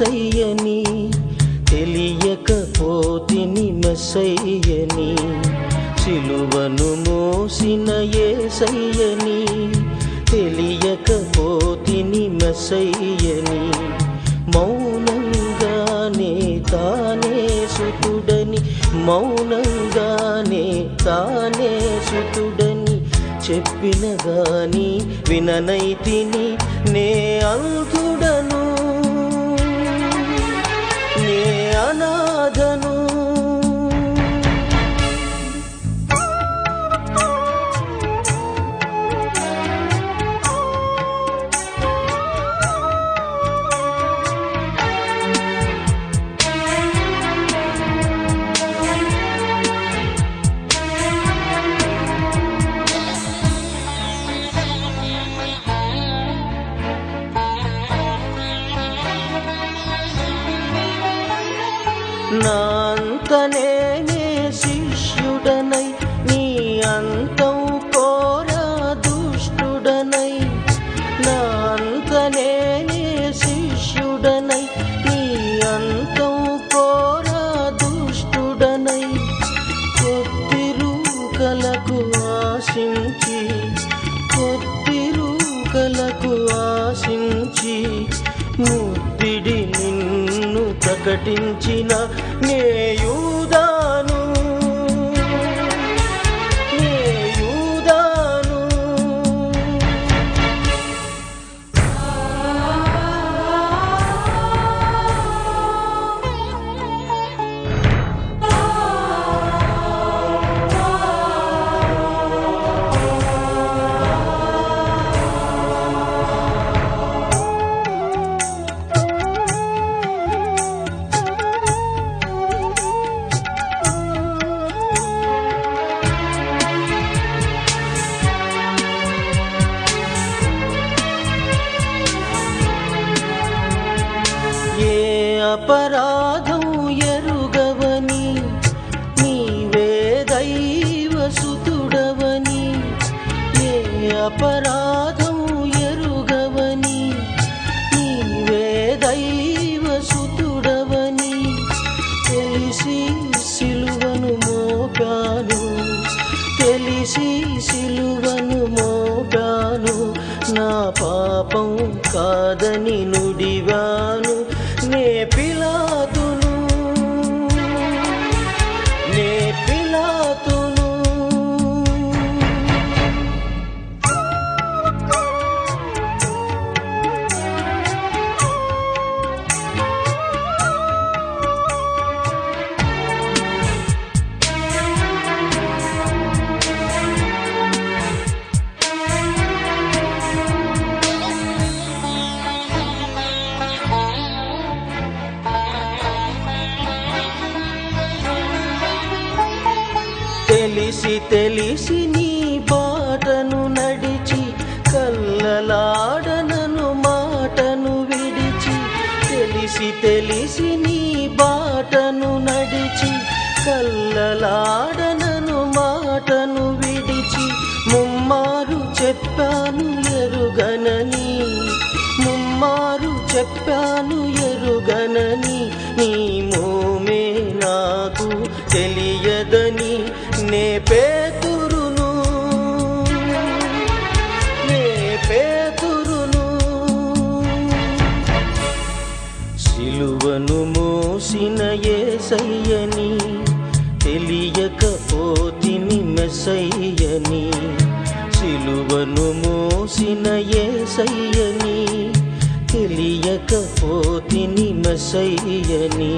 ఏసయ్యని తెలియకపోతిని మెస్సయ్యని సిలువను మోసిన ఏసయ్యని తెలియకపోతిని మెస్సయ్యని మౌనంగానే తానే సుతుడని మౌనంగానే తానే సుతుడని చెప్పిన గాని విననైతిని నే అంతుడను నే అనాథను నా అంత నేనే శిష్యుడనై నీ అంతం కోరా దుష్టుడనై నా అంత నేనే శిష్యుడనై నీ అంతం కోరా దుష్టుడనై కొద్ది రూకలకు ఆశించి కొద్ది రూకలకు ఆశించి ముద్దిడి నిన్ను ప్రకటించిన నేయూదాను నేయూదాను ఏ అపరాధం ఎరుగవని నీవే దైవ సుతుడవని ఏ అపరాధం ఎరుగవని నీవే దైవ సుతుడవని తెలిసి సిలువను మోపాను తెలిసి సిలువను మోపాను నా పాపం కాదని నుడివాను నే పిలాతును నే పిలాతును తెలిసి తెలిసి నీ బాటను నడిచి కల్లలాడనను మాటను విడిచి తెలిసి తెలిసి నీ బాటను నడిచి కల్లలాడనను మాటను విడిచి ముమ్మారు చెప్పాను ఎరుగనని ముమ్మారు చెప్పాను ఎరుగనని నీ మోమే నాకు తెలియదని నే పేతురును నే పేతురును సిలువను మోసిన ఏసయ్యని తెలియకపోతిని మెసయ్యని సిలువను మోసిన ఏసయ్యని తెలియకపోతిని మెసయ్యని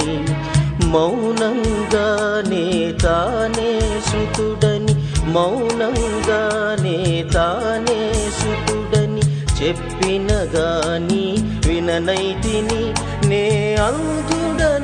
మౌనంగానే తానే సుతుడని మౌనంగానే తానే సుతుడని చెప్పిన గాని విననైతిని నే అంతుడను